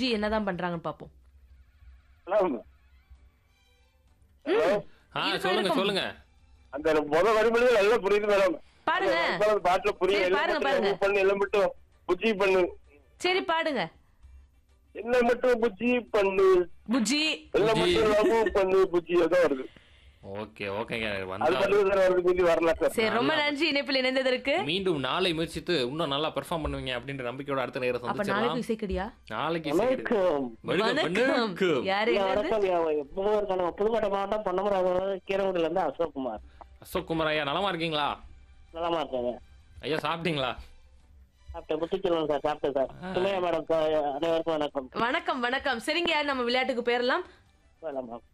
புஜ்ஜி என்னதான் பண்றாங்கன்னு பாப்போம் ஹலோ ஹலோ ஆ இருக்கும், சொல்லுங்க இருக்கும். சொல்லுங்க அந்த முத வரிமொழி நல்லா புரியுது மேடம் பாடுங்க அந்த பாட்டுல புரியுது சரி, எல்லாம் பாருங்க, மட்டும் பாருங்க. remove பண்ணு எல்லாம் மட்டும் புஜ்ஜி பண்ணு சரி பாடுங்க என்ன மட்டும் புஜ்ஜி பண்ணு புஜ்ஜி எல்லாம் புஜ்ஜி. மட்டும் லவ் பண்ணு புஜ்ஜி அதான் வருது ஓகே ஓகேங்க அது வந்தா மட்டும் சார் வருது புஜ்ஜி வரல சார் சரி ரொம்ப நன்றி இணைப்பில் இணைந்ததற்கு மீண்டும் நாளை முயற்சித்து இன்னும் நல்லா பெர்ஃபார்ம் பண்ணுவீங்க அப்படின்ற நம்பிக்கையோட அடுத்த நேரம் அப்ப சந்திச்சிடலாம் நாளைக்கு இசைக்கடியா நாளைக்கு இசைக்கிறது. வணக்கம், வணக்கம் வணக்கம். யாரு ஐயா, என்னது வணக்கம் ஐயா. புதுவை இருக்கானுங்க. புதுக்கோட்டை மாவட்டம் பொன்னமராவதி கீரங்குடியில இருந்து அசோக் குமார் அசோக் குமார் ஐயா நலமா இருக்கீங்களா நலமா இருக்காங்க ஐயா சாப்பிட்டீங்களா சாப்பிட்டேன் புத்திச்செல்வன் சார் சாப்பிட்டேன் சார் சுமையா மேடம் சார் அனைவருக்கும் வணக்கம் வணக்கம் வணக்கம் சரிங்க நம்ம விளையாட்டுக்கு போயிடலாம் வேணாம் மேம்